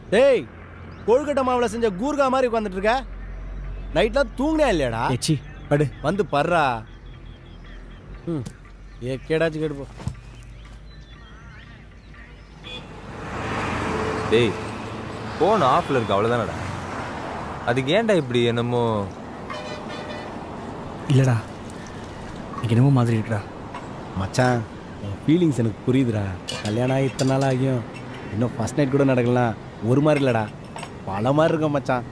டேய் கொழுக்கட்டை மாவுல செஞ்ச கூர்கா மாதிரி உட்காந்துட்டு இருக்க நைட்லாம் தூங்கினே இல்லையாடா ஏச்சி படு வந்து பர்றா ம் ஏ கேடாச்சு கேடுப்போ டேய் ஃபோன் ஆஃப்ல இருக்கு அவ்வளோதானடா அதுக்கு ஏன்டா இப்படி என்னமோ இல்லடா எனக்கு என்னமோ மாதிரி இருக்குடா மச்சான் ஃபீலிங்ஸ் எனக்கு புரியுதுடா கல்யாணம் ஆகி இத்தனை நாள் ஆகியும் இன்னும் ஃபர்ஸ்ட் நைட் கூட நடக்கலாம் ஒரு மாதிரி இல்லைடா பல மாதிரி இருக்கும் மச்சான்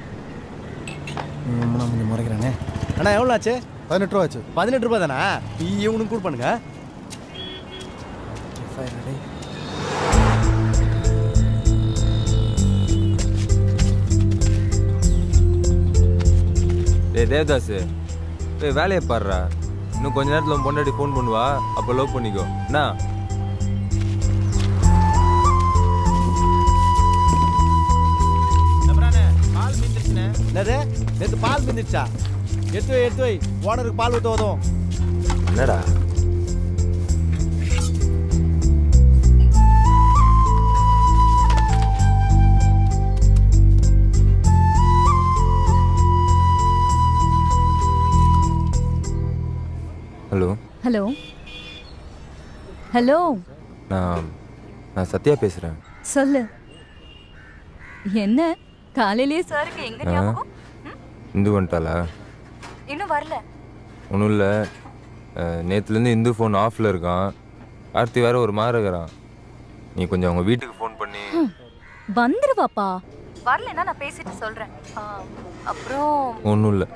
ம், நான் கொஞ்சம் முறைக்கிறானே அண்ணா எவ்வளோ ஆச்சு பதினெட்டு ரூபா ஆச்சு பதினெட்டு ரூபாய் தானா இவனுக்கு கூட பண்ணுங்க டேய் தேவதாஸ் டேய் வேலையை பாடுறா இன்னும் கொஞ்ச நேரத்தில் உன் பொண்டாட்டி ஃபோன் பண்ணுவா அப்போ லவ் பண்ணிக்கோ என்ன என்னது நேற்று பால் மிந்துச்சா எடுத்து வை எடுத்து வை ஓனருக்கு பால் ஊற்ற உதவும் என்னடா ஹலோ ஹலோ ஹலோ நான் நான் சத்யா பேசுகிறேன் சொல்லு என்ன காலையிலேயே சாருக்கு எங்க ஆ ஞாபகம் இந்து வந்துட்டாளா இன்னும் வரல ஒன்றும் இல்லை நேற்றுலேருந்து இந்து ஃபோன் ஆஃபில் இருக்கான் கார்த்தி வேற ஒரு மாதிரி இருக்கிறான் நீ கொஞ்சம் அவங்க வீட்டுக்கு ஃபோன் பண்ணி வந்துருவாப்பா வரலன்னா நான் பேசிட்டு சொல்றேன் ஆ, அப்புறம் ஒன்றும் இல்லை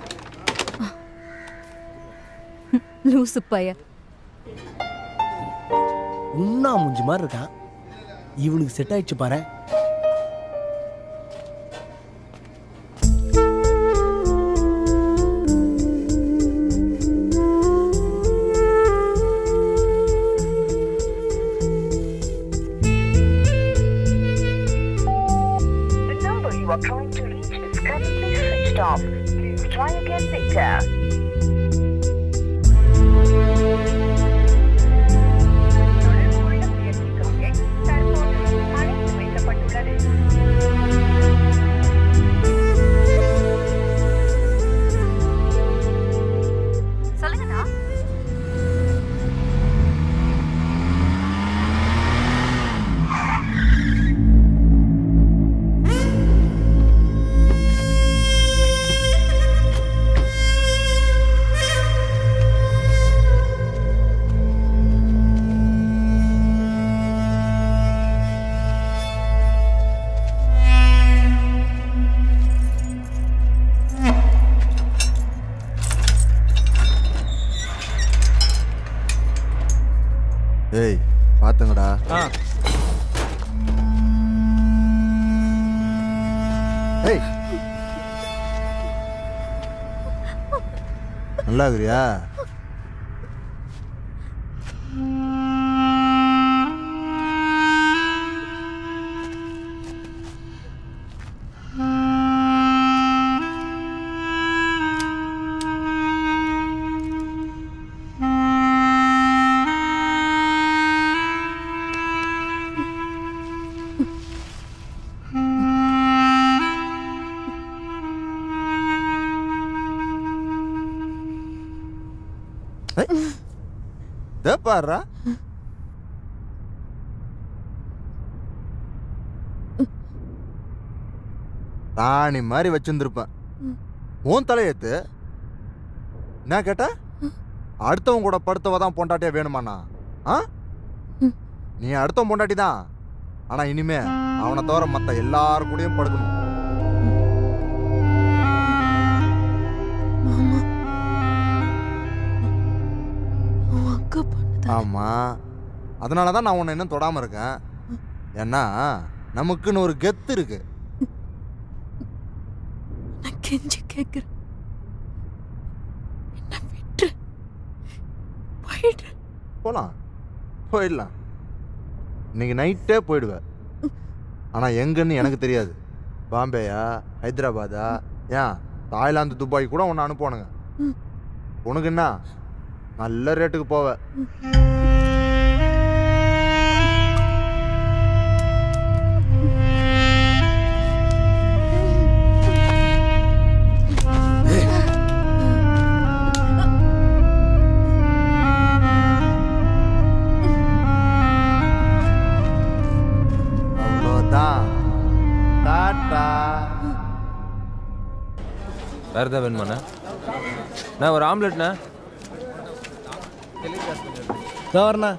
லூசு பைய உண்ணா முஞ்சி மாதிரி இருக்கான் இவனுக்கு செட் ஆயிடுச்சு பாரு The number you are trying to reach is currently switched off. Please try again later. தொடர்புகொள்ள முயற்சிக்கும் எண் தற்போது அழைத்து வைக்கப்பட்டுள்ளது சொல்லுங்கண்ணா ஏய் பாத்துங்கடா ஏய் நல்லா இருக்கிறியா இதோ பாருடா ராணி மாதிரி வச்சிருந்துருப்பேன் உன் தலையெத்து என்ன கேட்ட அடுத்தவன் கூட படுத்தவ தான் பொண்டாட்டியா வேணுமாண்ணா ஆ நீ அடுத்தவன் பொண்டாட்டி தான் ஆனா இனிமே அவனை தவிர மத்த எல்லாரு கூடயும் படுக்கணும் ஆமா அதனால தான் நான் உன்னை இன்னும் தொடாம இருக்கேன் ஏன்னா நமக்குன்னு ஒரு கெத்து இருக்கு நான் கெஞ்சி கேட்குறேன் என்ன விட்டு போயிடு போலாம் போயிடலாம் இன்னைக்கு நைட்டே போயிடுவேன் ஆனா எங்கன்னு எனக்கு தெரியாது பாம்பேயா ஹைதராபாதா ஏன் தாய்லாந்து துபாய் கூட உன்னை அனுப்புவானுங்க உனக்கு என்ன நல்ல ரேட்டுக்கு போவ தான் டாட்டா வேறு எதாவது வேணுமாண்ணா நான் ஒரு ஆம்லெட்ண்ணா இதோ வரண்ணா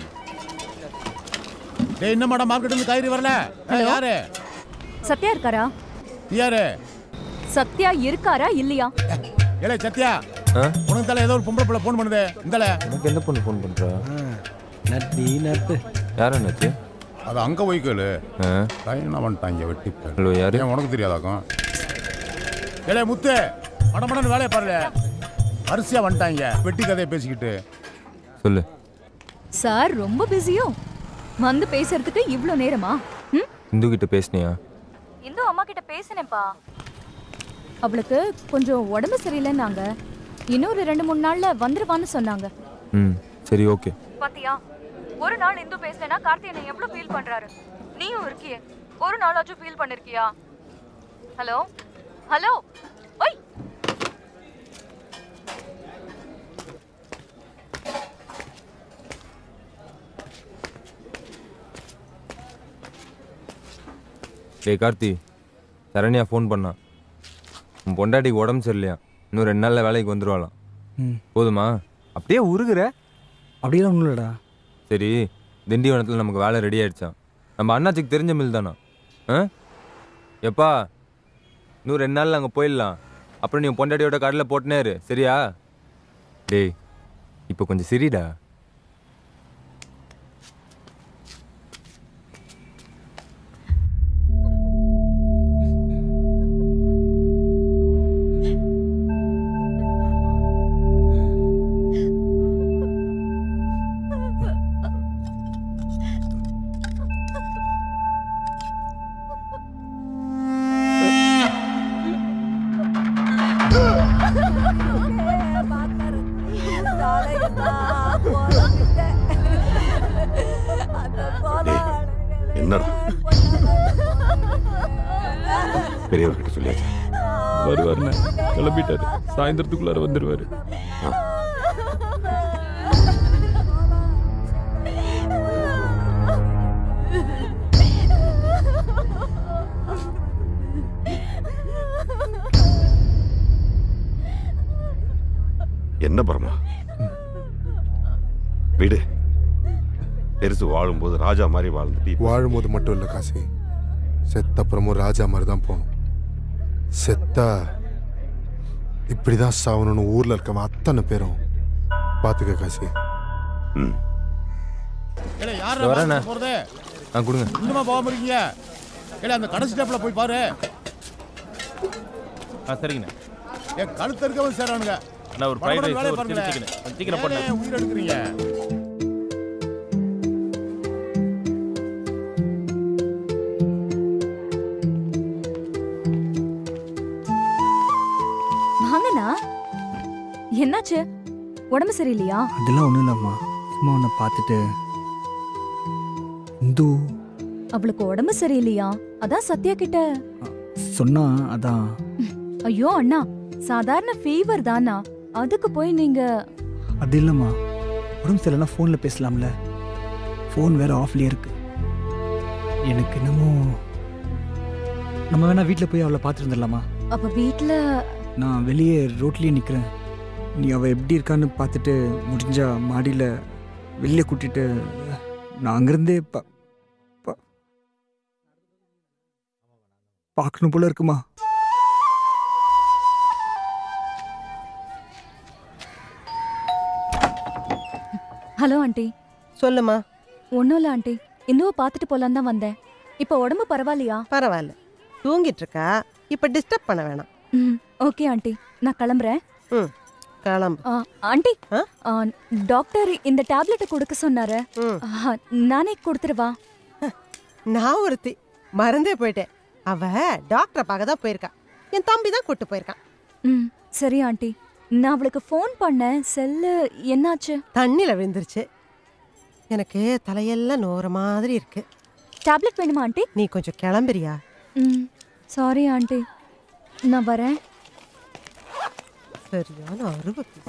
டேய் என்ன மேடம் மார்க்கெட் இருந்து காய்கறி வரல ஏய், யாரு சத்யா இருக்காரா நீ யாரு சத்யா இருக்காரா இல்லையா ஏலே சத்யா ஆ உனக்கு தலை ஏதோ ஒரு பொம்பளை பிள்ளை ஃபோன் பண்ணுது இந்தல எனக்கு எந்த பொண்ணு ஃபோன் பண்ணுறா நட்டி நட்டு யார் என்னாச்சு அது அங்க போய் கேளு ஆ லைனா வந்துட்டாங்க வெட்டி பேர். ஹலோ யார் ஏன் உனக்கு தெரியாதாக்கும் ஏலே முத்து மடமடன்னு வேலையை பாருல அரிசியா வந்துட்டாங்க வெட்டி கதையை பேசிக்கிட்டு சொல்லு சார் ரொம்ப பிஸியோ வந்து பேசுறதுக்கு இவ்ளோ நேரமா ம் இந்து கிட்ட பேசுனியா இந்து அம்மா கிட்ட பேசினேன்ப்பா அவளுக்கு கொஞ்சம் உடம்பு சரியில்லைன்னாங்க இன்னொரு ரெண்டு மூணு நாள்ல வந்துருவான்னு சொன்னாங்க ம் சரி ஓகே பாத்தியா ஒரு நாள் இந்து பேசலனா கார்த்தியனை எவ்வளவு ஃபீல் பண்றாரு நீயும் இருக்கியே ஒரு நாளாச்சும் ஃபீல் பண்ணிருக்கியா ஹலோ ஹலோ ஒய் டேய் கார்த்தி சரண்யா ஃபோன் பண்ணான் உன் பொண்டாட்டிக்கு உடம்பு சரியில்லையா இன்னும் ரெண்டு நாளில் வேலைக்கு வந்துருவாளாம் ம் போதுமா அப்படியே உருகுற அப்படியெல்லாம் ஒன்றும் இல்லைடா சரி திண்டிவனத்தில் நமக்கு வேலை ரெடி ஆயிடுச்சான் நம்ம அண்ணாச்சிக்கு தெரிஞ்ச மில் தானா ஆ எப்பா இன்னும் ரெண்டு நாளில் அங்கே போயிடலாம் அப்புறம் நீ உன் பொண்டாட்டியோட கடையில் போட்டுனே இரு சரியா டேய் இப்போ கொஞ்சம் சிரிடா என்னடா பெரியவர்கிட்ட சொல்லியாச்சு வருவாருண்ணே கிளம்பிட்டாரு சாயந்தரத்துக்குள்ளார வந்துடுவாரு என்ன பரமா விடு பெருசு வாழும்போது ராஜா மாதிரி வாழ்ந்துட்டு இப்ப வாழும்போது மட்டும் இல்லை காசி செத்த அப்புறமும் ராஜா மாதிரி தான் போகணும் செத்தா இப்படிதான் சாவணும்னு ஊர்ல இருக்கவன் அத்தனை பேரும் பாத்துக்க காசி ம் ஏலே யார் வரேண்ணே. போறது ஆ கொடுங்க இன்னுமா போகாம இருக்கீங்க ஏலே அந்த கடைசி ஸ்டெப்ல போய் பாரு ஆ சரிங்கண்ணே என் கழுத்து இருக்கவன் சேரானுங்க நான் ஒரு ஃப்ரைட் மடமடன்னு ரைஸ் வேலையை ஒரு சில்லி பாருங்களேன். சிக்கன் சீக்கிரம் ஏலே பண்ண உயிர் எடுக்கிறீங்க வாங்கண்ணா என்னாச்சு உடம்பு சரியில்லையா அதெல்லாம் ஒன்றும் இல்லைம்மா சும்மா உன்னை பார்த்துட்டு இந்து அவளுக்கு உடம்பு சரியில்லையா அதான் சத்யா கிட்ட சொன்னா அதான் ஐயோ அண்ணா சாதாரண ஃபீவர் தானா அதுக்கு போய் நீங்க அது இல்லைம்மா உடம்பு சரியில்லைனா ஃபோனில் பேசலாம்ல ஃபோன் வேற ஆஃப்லேயே இருக்கு எனக்கு என்னமோ நம்ம வேணா வீட்டில் போய் அவளை பார்த்துட்டு வந்துடலாமா அவ வீட்ல நான் வெளியே ரோட்லேயே நிற்கிறேன் நீ அவள் எப்படி இருக்கான்னு பார்த்துட்டு முடிஞ்சா மாடியில் வெளியே கூட்டிட்டு நான் அங்கேருந்தே பா பா- பார்க்கணும் போல இருக்குமா ஹலோ ஆண்டி சொல்லுமா ஒன்றும் இல்லை ஆண்டி இன்னும் பார்த்துட்டு போலான்னு தான் வந்தேன் இப்போ உடம்பு பரவாயில்லையா பரவாயில்ல தூங்கிட்டு இருக்கா இப்ப டிஸ்டர்ப் பண்ண வேணாம் ம் ஓகே ஆண்டி நான் கிளம்புறேன் ம் கிளம்பு ஆ, ஆண்டி ஆ? ஆ, டாக்டர் இந்த டேப்லெட்டை கொடுக்க சொன்னாரு ம். ஆ, நானே கொடுத்துருவா நான் ஒருத்தி மறந்தே போயிட்டேன் அவ டாக்டரை பார்க்க தான் போயிருக்கா என் தம்பி தான் கூட்டு போயிருக்கான் ம் சரி ஆண்டி நான் அவளுக்கு ஃபோன் பண்ணேன் செல்லு என்னாச்சு தண்ணியில விழுந்துருச்சு எனக்கு தலையெல்லாம் நோற மாதிரி இருக்கு டேப்லெட் வேணுமா ஆண்டி நீ கொஞ்சம் கிளம்புறியா ம் சாரி ஆண்டி நான் வரேன் சரியான அருவத்தி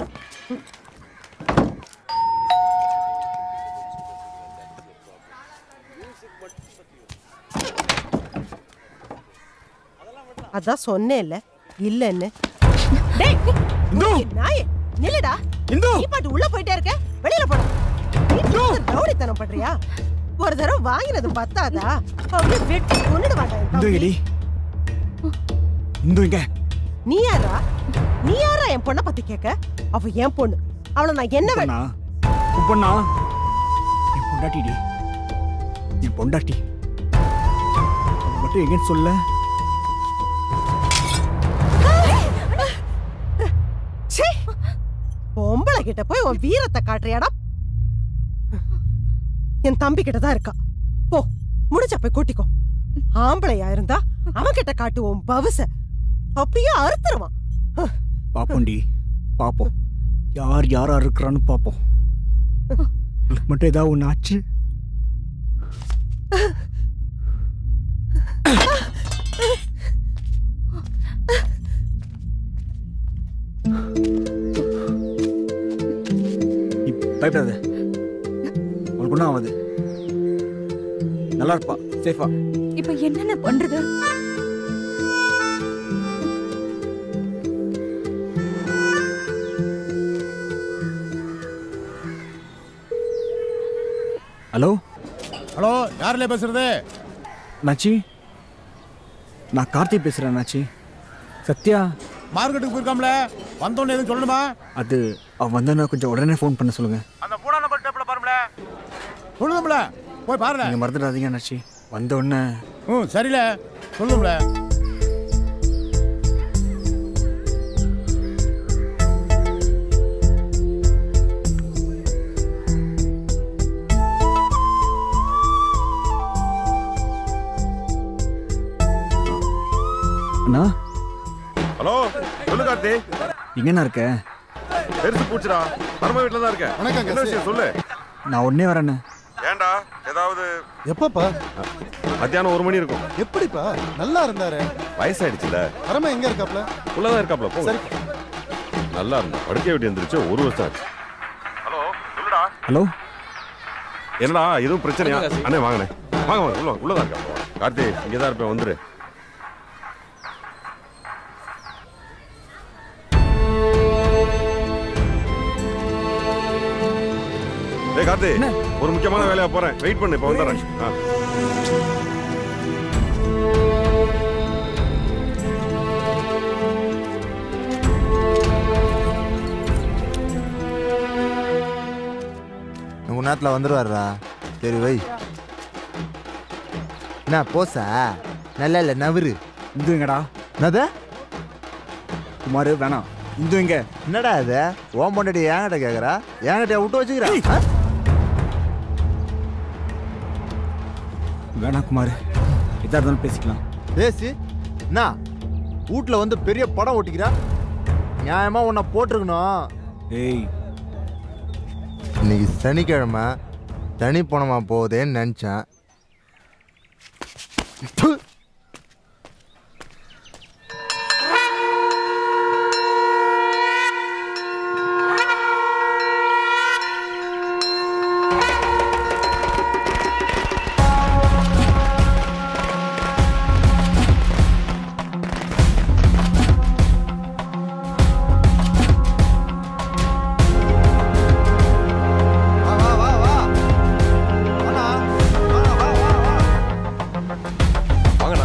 அதான் சொன்னேன்ல இல்லன்னு டேய் மூஞ்சி நாயே நில்லுடா இந்து நீ பாட்டு உள்ள போயிட்டே இருக்க வெளியில போடா நீ பாட்டு ரவுடித்தனம் பண்றியா ஒரு தடவை வாங்கினது பத்தாதா அப்படியே வெட்டி கொன்னுடுவாடா என் இந்து தம்பி. எடி இந்து இங்க நீ யாரா நீ யாரா என் பொண்ணை பத்தி கேட்க அவ என் பொண்ணு அவளை நான் என்ன வே- பொண்ணா உன் பொண்ணா என் பொண்டாட்டிடி என் பொண்டாட்டி அவ மட்டும் எங்கன்னு சொல்ல ச்சே! பொம்பளை கிட்ட போய் உன் வீரத்தை காட்டுறியாடா என் தம்பி கிட்ட தான் இருக்கா போ முடிச்ச போய் கூட்டிக்கோ ஆம்பளையா இருந்தா அவன் கிட்ட காட்டு உன் பவுச அப்படியே அறுத்துருவான் பாப்போம்டி பாப்போம் யார் யாரா இருக்கிறான்னு பாப்போம் உங்களுக்கு மட்டும் ஏதாவது ஒன்று ஆச்சு நீ பயப்படாத உனக்கு ஒன்றும் ஆகாது நல்லா இருப்பா சேஃபா இப்ப என்னென்ன பண்றது ஹலோ ஹலோ யாரில் பேசுறது நாச்சி நான் கார்த்திக் பேசுகிறேன் நாச்சி சத்யா மார்க்கெட்டுக்கு போயிருக்காம்ல வந்தோடனே எதுவும் சொல்லணுமா அது அவன் வந்தோன்னா கொஞ்சம் உடனே ஃபோன் பண்ண சொல்லுங்கள் அந்த மூணாம் நம்பர் டேப்ல பாருங்களே சொல்லுதும்ல போய் பாருங்க நீங்கள் மறந்துடாதீங்க நாச்சி வந்த உடனே ம் சரியில்ல சொல்லுதும்ல அண்ணா ஹலோ சொல்லு கார்த்தி எங்கண்ணா இருக்க பெருசு பூச்சுடா பரம வீட்டில் தான் இருக்கேன் வணக்கம், என்ன விஷயம் சொல்லு நான் உடனே வரேண்ணே ஏன்டா ஏதாவது எப்பப்பா மத்தியானம் ஒரு மணி இருக்கும் எப்படிப்பா நல்லா இருந்தாரு வயசாயிடுச்சுல பரம எங்க இருக்காப்ல உள்ளதான் இருக்காப்ல போங்க நல்லா இருந்தா படுக்கை விட்டு எந்திரிச்சு ஒரு வருஷம் ஆச்சு ஹலோ சொல்லுடா ஹலோ என்னடா எதுவும் பிரச்சனையா அண்ணே வாங்கண்ணே வாங்க வாங்க உள்ள உள்ளதான் இருக்கா கார்த்தி இங்கே தான் இருப்பேன் வந்துரு ஏய் கார்த்தி ஒரு முக்கியமான வேலையா போறேன் வெயிட் பண்ணு இப்போ வந்துடுறேன் ஆ உங்க நேரத்தில் வந்துடுவாருடா சரி வை என்ன போசா நல்லா இல்லை நவரு இந்து எங்கடா என்னது குமார் வேணாம் இந்து எங்க என்னடா இது ஓம் பொண்டாட்டி என்கிட்ட கேட்குறா என்கிட்ட விட்டு வச்சுக்கிறா ஆ? வேணாம் குமார் எதா இருந்தாலும் பேசிக்கலாம் பேசி என்ன வீட்டில் வந்து பெரிய படம் ஓட்டிக்கிறா நியாயமாக உன்னை போட்டிருக்கணும் ஏய் இன்னைக்கு சனிக்கிழமை தனி பணமா போகுதேன்னு நினச்சேன் வாங்கண்ணே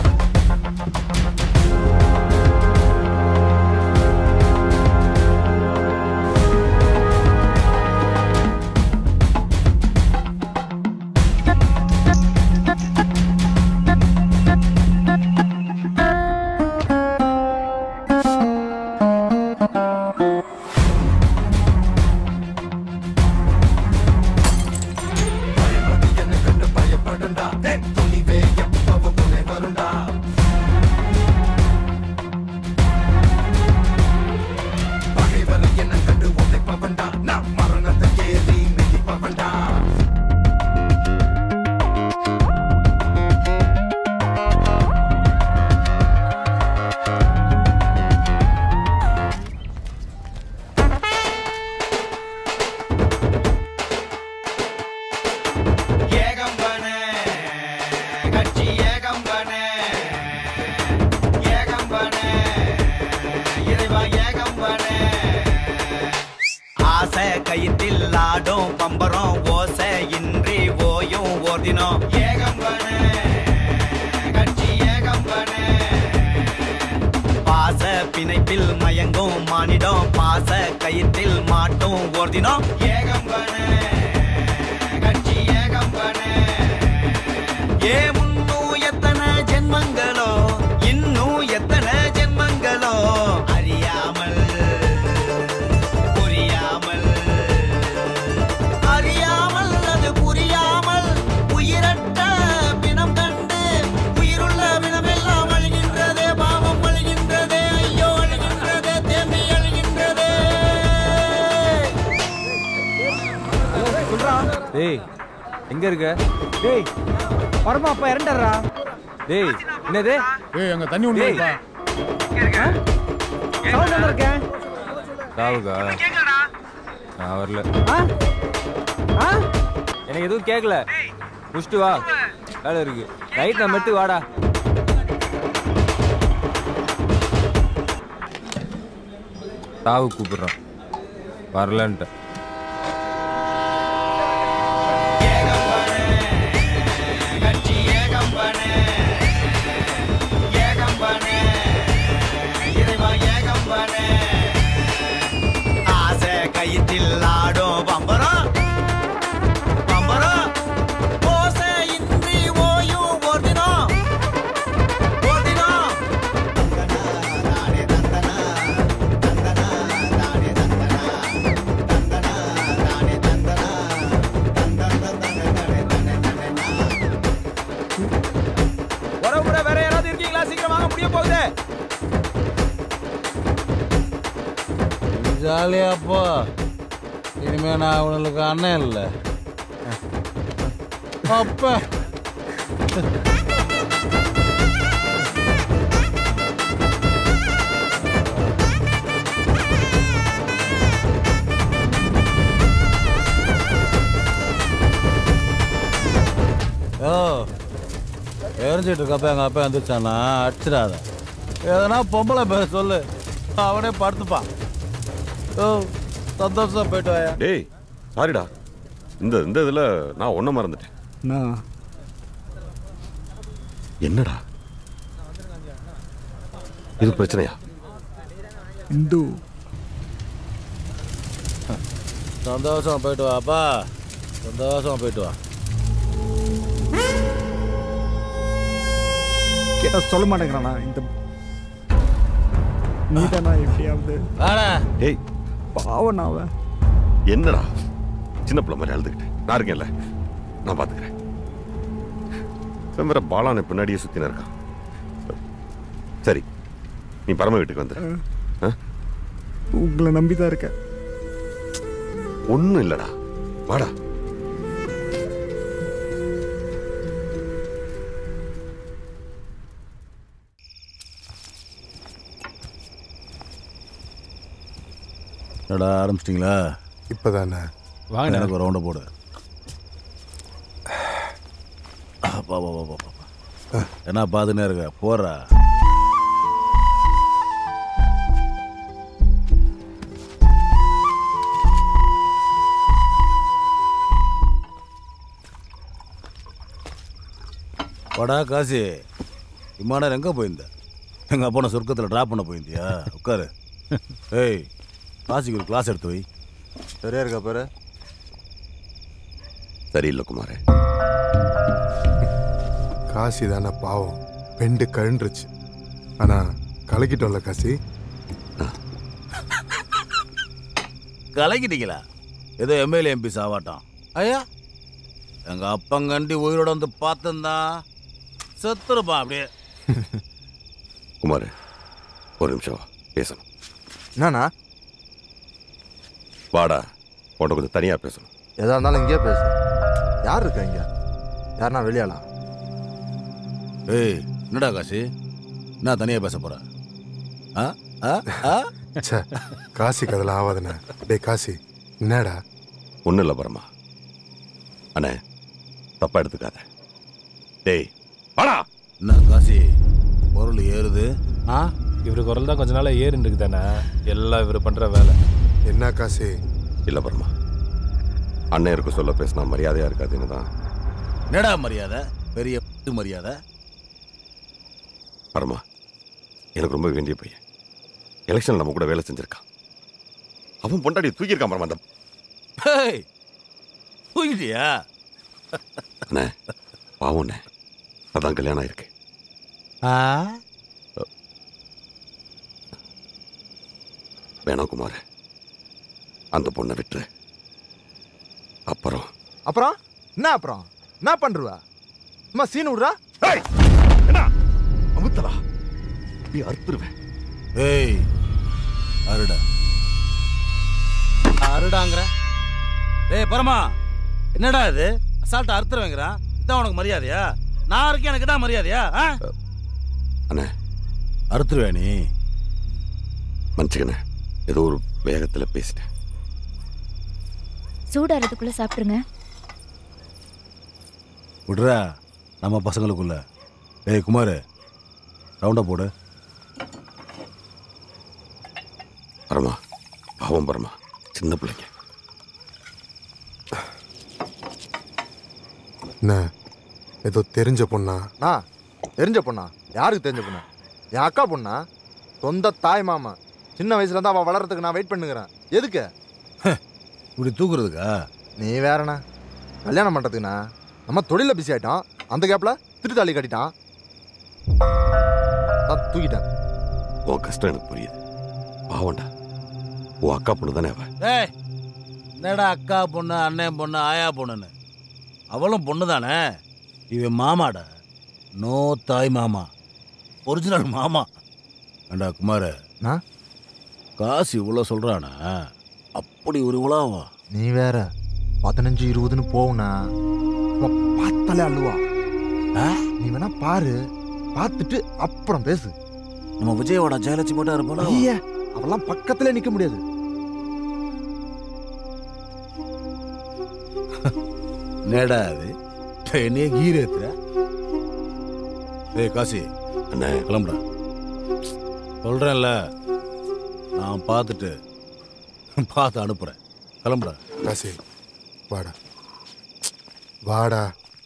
ஆசை கயிற்றில் ஆடும் பம்பரம் ஓசை இன்றி ஓயும் ஓதினோம் ஏகம்பனே கட்சி ஏகம்பனே பாச பிணைப்பில் மயங்கும் மானிடம் பாச கயிற்றில் மாட்டும் ஓர்தினோம் ஏகம்பனே கட்சி ஏகம்பனே ஏ முன்னும் எத்தனை ஜென்மங்களோ இன்னும் எத்தனை ஜென்மங்களோ அறியாமல் புரியாமல் அறியாமல் அது புரியாமல் உயிரற்ற பிணம் கண்டு உயிருள்ள பிணமெல்லாம் அழுகின்றதே பாவம் அழுகின்றதே ஐயோ அழுகின்றதே தேம்பி அழுகின்றதே டேய் எங்க இருக்க டேய் வரமா அப்பா இறண்டறா டேய் என்னது ஏய் அங்க தண்ணி ஒண்ணு டேய். இருக்கா சவுண்ட் இருக்கேன் சாவுக்கா நான் வரல ஆ ஆ எனக்கு எதுவும் கேட்கல முடிச்சுட்டு வா வேலை இருக்கு ரைட் நம்ம எடுத்து வாடா சாவு கூப்பிடுறான் வரலன்ட்ட கட்சி ஏகம்பனே ஏகம்பனே இறைவா ஏகம்பனே ஆசை கயிற்றில் ஆடும் பம்பரம் பம்பரம் ஓசை இன்றி ஓயும் ஓர்தினோம் ஓர்தினோம் உறவுமுறை வேற யாராவது இருக்கீங்களா சீக்கிரம் வாங்க முடிய போகுது ஜாலியாப்பா இனிமே நான் அவனுக்கு அண்ணன் இல்லை அப்ப ஓ எரிஞ்சிட்டு இருக்கப்ப எங்கள் அப்பா எந்திரிச்சானா அடிச்சிடாத எதனா பொம்பளை பேர் சொல்லு அவனே படுத்துப்பான் ஓ சந்தோஷம் போயிட்டு வாயா டேய் சாரிடா இந்த இந்த இதுல நான் ஒன்ன மறந்துட்டேன் நான் என்னடா இது பிரச்சனையா இந்து சந்தோஷம் போயிட்டு வாப்பா சந்தோஷம் போயிட்டு வா கேட்டா சொல்ல மாட்டேங்கிறானா இந்த நீதானா எப்படியாவது டேய் பாவம் நான் அவன் என்னடா சின்ன பிள்ளை மாதிரி அழுதுகிட்டு நான் இருக்கேன்ல நான் பாத்துக்கிறேன் வேற பாலான பின்னாடியே சுத்தின இருக்கான் சரி நீ பரம வீட்டுக்கு வந்துரு ஆ? உங்களை நம்பி தான் இருக்கேன் ஒண்ணும் இல்லடா வாடா என்னடா ஆரம்பிச்சிட்டிங்களா இப்போதானே வாங்க எனக்கு ஒரு ரவுண்டை போடு பா பா பா பா என்ன பார்த்துனே இருக்க போறா வாடா காசி இம்மா நேரம் எங்கே போயிருந்த எங்கள் அப்பா நான் சொர்க்கத்தில் ட்ராப் பண்ண போயிருந்தியா உட்காரு ஏய் காசிக்கு ஒரு கிளாஸ் எடுத்து வை சரியா இருக்கா பாரு சரியில்லை குமாரே காசி தானே பாவம் பெண்டு கழுண்டுருச்சு ஆனா கலக்கிட்டோம்ல காசி கலக்கிட்டீங்களா ஏதோ எம்எல்ஏ எம்பி சாவாட்டம் ஐயா எங்க அப்பங்கண்டி உயிரோட வந்து பார்த்தா செத்துருப்பான் அப்படியே குமாரே ஒரு நிமிஷம் வா பேசணும் என்னண்ணா வாடா உன்கிட்ட கொஞ்சம் தனியா பேசணும் எதா இருந்தாலும் இங்கேயே பேசு யார் இருக்கா இங்க யாருன்னா வெளியாளா ஏய் என்னடா காசி என்ன தனியா பேச போற ஆ ஆ ஆ ச்சே காசிக்கு அதெல்லாம் ஆகாதுண்ணே டேய் காசி என்னடா ஒன்றும் இல்லை பரமா அண்ணே தப்பா எடுத்துக்காத டேய் வாடா என்ன காசி பொருள் ஏறுது ஆ இவரு குரல் தான் கொஞ்ச நாளா ஏறின்னு இருக்குதானே எல்லாம் இவர் பண்ற வேலை என்ன காசி இல்ல பரமா அண்ணன் இருக்க சொல்ல பேசினா மரியாதையா இருக்காதுன்னு தான் என்னடா மரியாதை பெரிய மரியாதை பரமா எனக்கு ரொம்ப வேண்டிய பையன் எலெக்ஷன் நம்ம கூட வேலை செஞ்சிருக்கான் அவன் பொண்டாடி தூக்கியிருக்கான் பரமா அந்த ஹேய், தூக்கிட்டியா அண்ணே பாவம் அண்ணே அதான் கல்யாணம் ஆயிருக்கு ஆ வேணாம் குமார் அந்த பொண்ணை விட்டு அப்புறம் அப்புறம் என்ன அப்புறம் என்ன பண்றுவ சும்மா சீன் விடுறா என்ன அமுத்தலா நீ அறுத்துருவேன் ஏய் அருடா அருடாங்கிற ஏய் பரமா என்னடா இது அசால்ட்டா அறுத்துருவேங்கிறான் இதான் உனக்கு மரியாதையா நான் இருக்கேன் எனக்கு தான் மரியாதையா ஆ? அண்ணே அறுத்துருவே நீ மன்னிச்சுக்கண்ணே ஏதோ ஒரு வேகத்தில் பேசிட்டேன் சூடாறதுக்குள்ள சாப்பிட்டுருங்க விடுறா நம்ம பசங்களுக்குள்ள ஏய் குமார் ரவுண்டா போடு பரமா பாவம் பரமா சின்ன பிள்ளைங்க என்ன ஏதோ தெரிஞ்ச பொண்ணா நான் தெரிஞ்ச பொண்ணா யாருக்கு தெரிஞ்ச பொண்ணா என் அக்கா பொண்ணா சொந்த தாய் மாமா சின்ன வயசுல தான் அவள் வளர்றதுக்கு நான் வெயிட் பண்ணுகிறேன் எதுக்கு இப்படி தூக்குறதுக்கா நீ வேறண்ணா கல்யாணம் பண்ணுறதுக்குண்ணா நம்ம தொழிலில் பிஸி ஆயிட்டோம் அந்த கேப்பில் திருத்தாளி கட்டிட்டான் நான் தூக்கிட்டேன் உன் கஷ்டம் எனக்கு புரியுது பாவம்டா உன் அக்கா பொண்ணு தானே அவ ஏய் என்னடா அக்கா பொண்ணு அண்ணன் பொண்ணு ஆயா பொண்ணுன்னு அவளும் பொண்ணு தானே இவன் மாமாடா நோ தாய் மாமா ஒரிஜினல் மாமா ஏண்டா குமார காசு இவ்வளோ சொல்றானா அப்படி ஒரு உலாவா நீ வேற பதினஞ்சு இருபதுன்னு போகுண்ணா சும்மா பார்த்தாலே அள்ளுவா நீ வேணா பாரு பார்த்துட்டு அப்புறம் பேசு நம்ம விஜயோட ஜெயலட்சுமி மட்டும் இருப்பாளா ஐயா அவெல்லாம் பக்கத்துல நிக்க முடியாது நேடா அது என்னைய கீர் ஏத்துற ஏய் காசி அண்ணே கிளம்புடா சொல்றேன்ல நான் பார்த்துட்டு பார்த்து அனுப்புறேன் கிளம்புடா காசி வாடா வாடா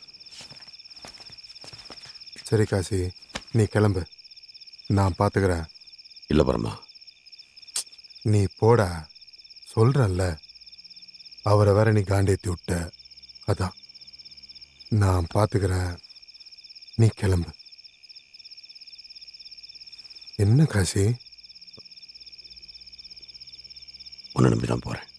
சரி காசி நீ கிளம்பு நான் பார்த்துக்கிறேன் இல்லை பரமா நீ போடா சொல்றேன்ல அவரை வேற நீ காண்டேத்தி விட்ட அதான் நான் பார்த்துக்கிறேன் நீ கிளம்பு என்ன காசி உன்னை நம்பி தான் போகிறேன்